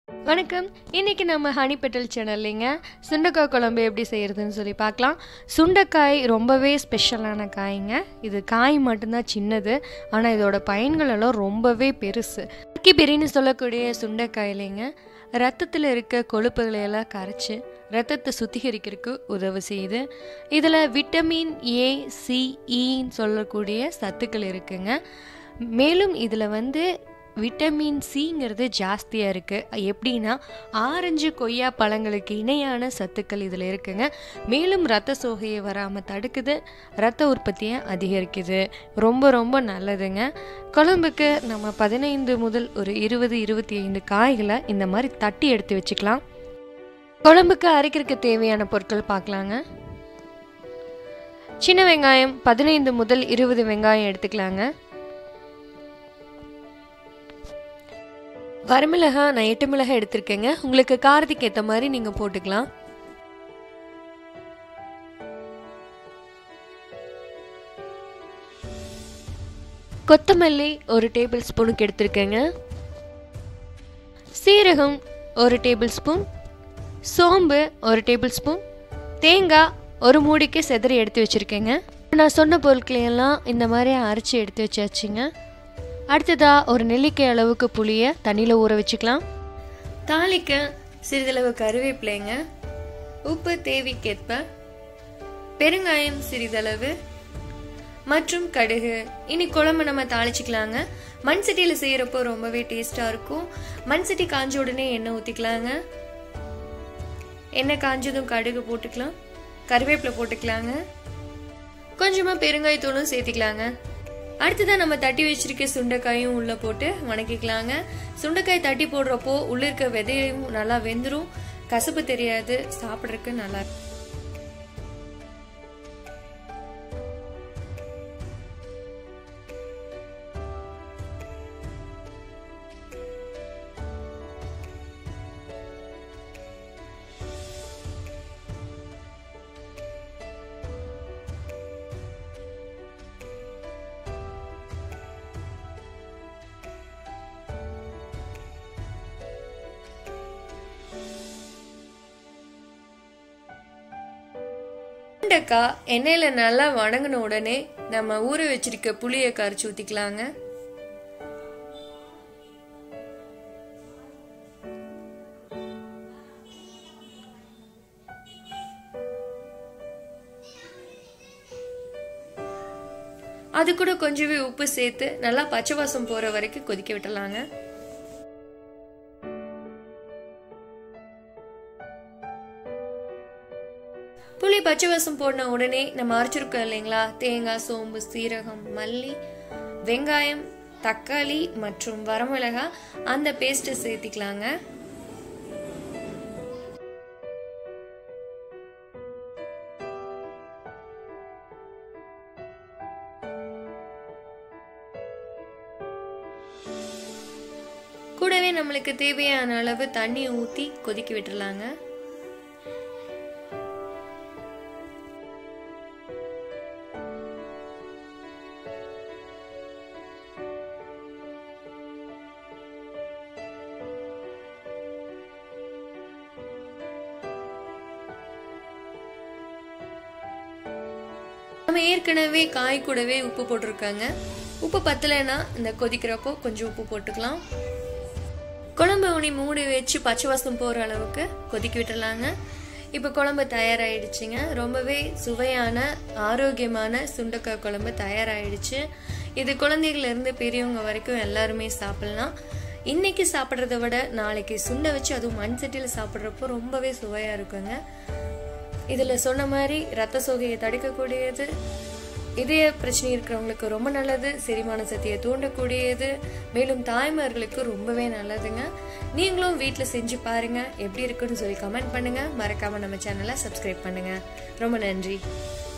வணக்கம் இன்றைக்கி நம்ம ஹனி பெட்டல் சேனல்லைங்க சுண்டைக்காய் குழம்பு எப்படி செய்கிறதுன்னு சொல்லி பார்க்கலாம் சுண்டைக்காய் ரொம்பவே ஸ்பெஷலான காய்ங்க இது காய் மட்டும்தான் சின்னது ஆனால் இதோட பயன்கள் எல்லாம் ரொம்பவே பெருசு பெரின்னு சொல்லக்கூடிய சுண்டைக்காயிலைங்க ரத்தத்தில் இருக்க கொழுப்புகளை எல்லாம் கரைச்சி ரத்தத்தை சுத்திகரிக்கிறதுக்கு உதவி செய்யுது இதில் விட்டமின் ஏ சி இன்னு சொல்லக்கூடிய சத்துக்கள் இருக்குங்க மேலும் இதில் வந்து விட்டமின் சிங்கிறது ஜாஸ்தியாக இருக்குது எப்படின்னா ஆரஞ்சு கொய்யா பழங்களுக்கு இணையான சத்துக்கள் இதில் இருக்குங்க மேலும் ரத்த சோகையை வராமல் தடுக்குது ரத்த உற்பத்தியை அதிகரிக்குது ரொம்ப ரொம்ப நல்லதுங்க குழம்புக்கு நம்ம பதினைந்து முதல் ஒரு இருபது இருபத்தி ஐந்து காய்களை இந்த மாதிரி தட்டி எடுத்து வச்சுக்கலாம் குழம்புக்கு அரைக்கிறதுக்கு தேவையான பொருட்கள் பார்க்கலாங்க சின்ன வெங்காயம் பதினைந்து முதல் இருபது வெங்காயம் எடுத்துக்கலாங்க வரமிளகா நான் எட்டு மிளகாய் எடுத்திருக்கேங்க உங்களுக்கு காரத்துக்கு ஏற்ற மாதிரி நீங்கள் போட்டுக்கலாம் கொத்தமல்லி ஒரு டேபிள் ஸ்பூனுக்கு எடுத்திருக்கேங்க சீரகம் ஒரு டேபிள் ஸ்பூன் சோம்பு ஒரு டேபிள் ஸ்பூன் தேங்காய் ஒரு மூடிக்கு செதறி எடுத்து வச்சுருக்கேங்க நான் சொன்ன பொருட்களையெல்லாம் இந்த மாதிரி அரைச்சி எடுத்து வச்சாச்சுங்க அடுத்ததாக ஒரு நெல்லிக்காய் அளவுக்கு புளியை தண்ணியில் ஊற வச்சுக்கலாம் தாளிக்க சிறிதளவு கருவேப்பிலைங்க உப்பு தேவைக்கேற்ப பெருங்காயம் சிறிதளவு மற்றும் கடுகு இனி குழம்பு நம்ம தாளிச்சிக்கலாங்க மண் சட்டியில் செய்கிறப்போ ரொம்பவே டேஸ்ட்டாக இருக்கும் மண் சட்டி காஞ்ச உடனே எண்ணெய் ஊற்றிக்கலாங்க எண்ணெய் காஞ்சதும் கடுகு போட்டுக்கலாம் கருவேப்பிலை போட்டுக்கலாங்க கொஞ்சமாக பெருங்காயத்தூளும் சேர்த்திக்கலாங்க அடுத்ததான் நம்ம தட்டி வச்சிருக்க சுண்டைக்காயும் உள்ள போட்டு வணக்கிக்கலாங்க சுண்டைக்காய் தட்டி போடுறப்போ உள்ள இருக்க விதையும் நல்லா வெந்துடும் கசப்பு தெரியாது சாப்பிட்றதுக்கு நல்லா வெண்டைக்காய் எண்ணெயில் நல்லா வணங்கின உடனே நம்ம ஊற வச்சிருக்க புளியை கரைச்சி ஊற்றிக்கலாங்க அது கூட கொஞ்சமே உப்பு சேர்த்து நல்லா பச்சை வாசம் போகிற வரைக்கும் கொதிக்க விட்டுலாங்க புளி பச்சை வாசம் போடின உடனே நம்ம அரைச்சிருக்கோம் இல்லைங்களா தேங்காய் சோம்பு சீரகம் மல்லி வெங்காயம் தக்காளி மற்றும் வரமிளகாய் அந்த பேஸ்ட்டை சேர்த்திக்கலாங்க கூடவே நம்மளுக்கு தேவையான அளவு தண்ணி ஊற்றி கொதிக்க விட்டுறலாங்க நம்ம ஏற்கனவே காய் கூடவே உப்பு போட்டிருக்காங்க உப்பு பத்தலைன்னா இந்த கொதிக்கிறப்போ கொஞ்சம் உப்பு போட்டுக்கலாம் குழம்பு உனி மூடி வச்சு பச்சை வாசம் போகிற அளவுக்கு கொதிக்க விட்டுலாங்க இப்போ குழம்பு தயாராகிடுச்சுங்க ரொம்பவே சுவையான ஆரோக்கியமான சுண்டக்காய் குழம்பு தயாராகிடுச்சு இது குழந்தைகள்லேருந்து பெரியவங்க வரைக்கும் எல்லாருமே சாப்பிட்லாம் இன்னைக்கு சாப்பிட்றத விட நாளைக்கு சுண்டை வச்சு அதுவும் மண் சட்டியில் சாப்பிட்றப்போ ரொம்பவே சுவையாக இருக்குங்க இதில் சொன்ன மாதிரி ரத்த சோகையை தடுக்கக்கூடியது இதய பிரச்சனை இருக்கிறவங்களுக்கு ரொம்ப நல்லது செரிமான சக்தியை தூண்டக்கூடியது மேலும் தாய்மார்களுக்கு ரொம்பவே நல்லதுங்க நீங்களும் வீட்டில் செஞ்சு பாருங்க எப்படி இருக்குன்னு சொல்லி கமெண்ட் பண்ணுங்க மறக்காம நம்ம சேனலை சப்ஸ்கிரைப் பண்ணுங்க ரொம்ப நன்றி